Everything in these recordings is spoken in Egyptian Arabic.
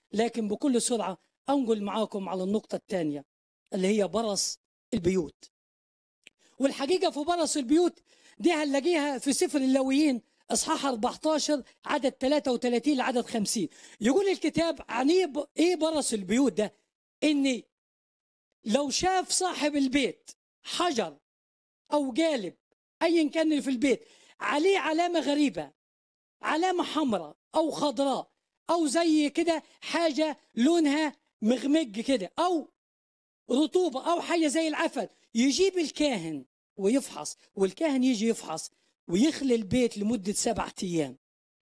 لكن بكل سرعة أنقل معاكم على النقطة الثانية اللي هي برص البيوت والحقيقة في برص البيوت دي هنلاقيها في سفر اللاويين اصحاح 14 عدد 33 لعدد 50 يقول الكتاب عن ايه ب- ايه برص البيوت ده ان لو شاف صاحب البيت حجر او جالب ايا كان اللي في البيت عليه علامه غريبه علامه حمراء او خضراء او زي كده حاجه لونها مغمج كده او رطوبه او حاجه زي العفن يجيب الكاهن ويفحص والكاهن يجي يفحص ويخلي البيت لمده سبعة ايام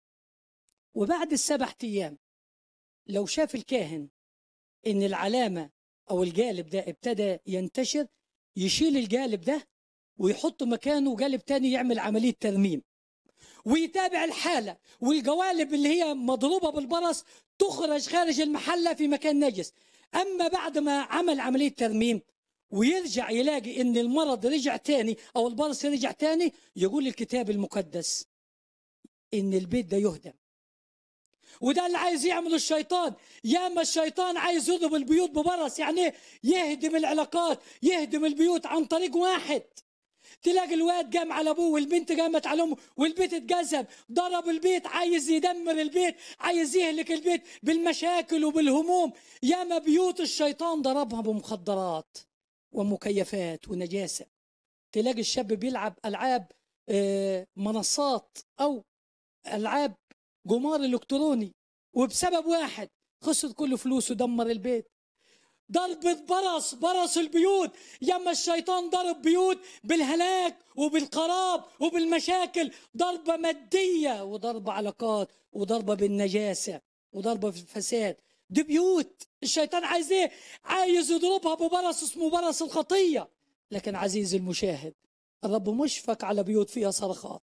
وبعد السبع ايام لو شاف الكاهن ان العلامه او الجالب ده ابتدى ينتشر يشيل الجالب ده ويحط مكانه جالب تاني يعمل عمليه ترميم ويتابع الحاله والجوالب اللي هي مضروبه بالبرص تخرج خارج المحله في مكان نجس اما بعد ما عمل عمليه ترميم ويرجع يلاقي ان المرض رجع تاني او البرص رجع تاني يقول الكتاب المقدس ان البيت ده يهدم وده اللي عايز يعمله الشيطان ياما الشيطان عايز يضرب البيوت ببرص يعني إيه؟ يهدم العلاقات يهدم البيوت عن طريق واحد تلاقي الواد قام على ابوه والبنت قامت على امه والبيت اتجذب ضرب البيت عايز يدمر البيت عايز يهلك البيت بالمشاكل وبالهموم ياما بيوت الشيطان ضربها بمخدرات ومكيفات ونجاسه تلاقي الشاب بيلعب العاب آه، منصات او العاب جمار الكتروني وبسبب واحد خسر كل فلوسه دمر البيت ضربة برص برص البيوت ياما الشيطان ضرب بيوت بالهلاك وبالخراب وبالمشاكل ضربة مادية وضربة علاقات وضربة بالنجاسة وضربة في الفساد دي بيوت الشيطان عايز ايه عايز يضربها ببرص اسمه برص الخطية لكن عزيزي المشاهد الرب مشفق على بيوت فيها صرخات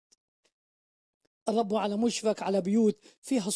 الرب على مشفق على بيوت فيها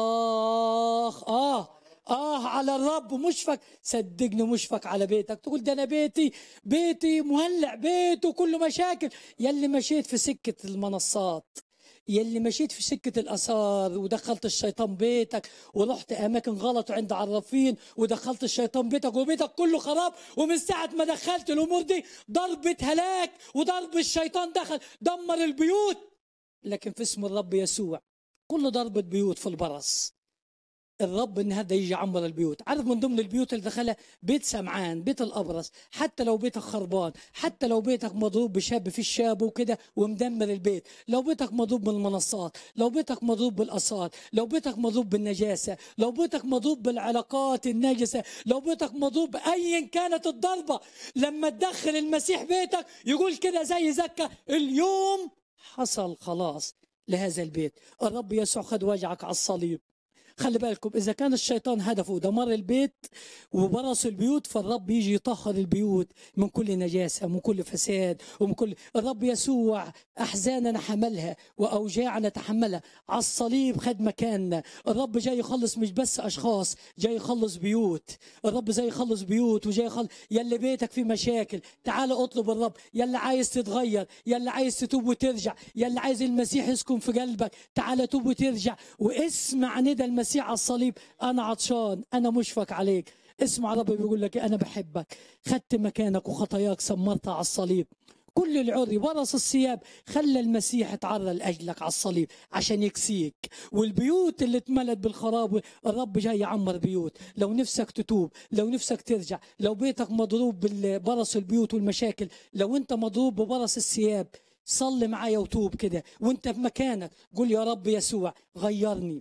صراخ اه اه على الرب مشفق صدقني مشفق على بيتك تقول ده انا بيتي بيتي مولع بيته كله مشاكل يلي مشيت في سكه المنصات يلي مشيت في سكة الآثار ودخلت الشيطان بيتك ورحت أماكن غلط عند عرافين ودخلت الشيطان بيتك وبيتك كله خراب ومن ساعة ما دخلت الأمور دي ضربة هلاك وضرب الشيطان دخل دمر البيوت لكن في اسم الرب يسوع كل ضربة بيوت في البرص الرب ان هذا يجي يعمر البيوت عارف من ضمن البيوت اللي دخلها بيت سمعان بيت الابرص حتى لو بيتك خربان حتى لو بيتك مضروب بشاب في الشاب وكده ومدمر البيت لو بيتك مضروب بالمنصات لو بيتك مضروب بالاثار لو بيتك مضروب بالنجاسه لو بيتك مضروب بالعلاقات النجسه لو بيتك مضروب ايا كانت الضربه لما تدخل المسيح بيتك يقول كده زي زكا اليوم حصل خلاص لهذا البيت الرب يسوع خد وجعك على الصليب خلي بالكم اذا كان الشيطان هدفه دمار البيت وبرص البيوت فالرب يجي يطهر البيوت من كل نجاسه من كل فساد ومن كل الرب يسوع احزاننا حملها واوجاعنا تحملها على الصليب خد مكاننا الرب جاي يخلص مش بس اشخاص جاي يخلص بيوت الرب جاي يخلص بيوت وجاي يخلص يلي بيتك فيه مشاكل تعال اطلب الرب يلي عايز تتغير يلي عايز تتوب وترجع يلي عايز المسيح يسكن في قلبك تعال توب وترجع واسمع ندى المسيح على الصليب انا عطشان انا مشفق عليك اسمع رب بيقول لك انا بحبك خدت مكانك وخطاياك سمرتها على الصليب كل العري ورص الثياب خلى المسيح اتعرى لاجلك على الصليب عشان يكسيك والبيوت اللي اتملت بالخراب الرب جاي يعمر بيوت لو نفسك تتوب لو نفسك ترجع لو بيتك مضروب ببرص البيوت والمشاكل لو انت مضروب ببرص الثياب صلي معايا وتوب كده وانت في مكانك قول يا رب يسوع غيرني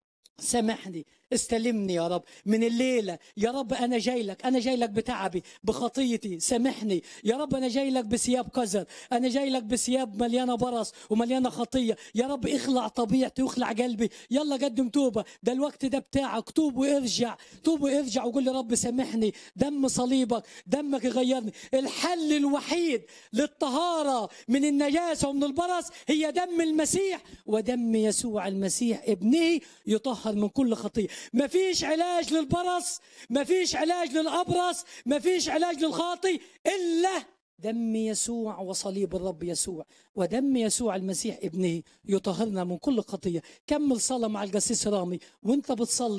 سامحني استلمني يا رب من الليلة يا رب أنا جاي لك أنا جاي لك بتعبي بخطيتي سامحني يا رب أنا جاي لك بثياب قذر أنا جاي لك بثياب مليانة برص ومليانة خطية يا رب اخلع طبيعتي واخلع قلبي يلا قدم توبة ده الوقت ده بتاعك توب وارجع توب وارجع وقول لي رب سامحني دم صليبك دمك يغيرني الحل الوحيد للطهارة من النجاسة ومن البرص هي دم المسيح ودم يسوع المسيح ابنه يطهر من كل خطية مفيش علاج للبرص مفيش علاج للأبرص مفيش علاج للخاطي إلا دم يسوع وصليب الرب يسوع ودم يسوع المسيح ابنه يطهرنا من كل خطية كمل صلاة مع القسيس رامي وانت بتصلي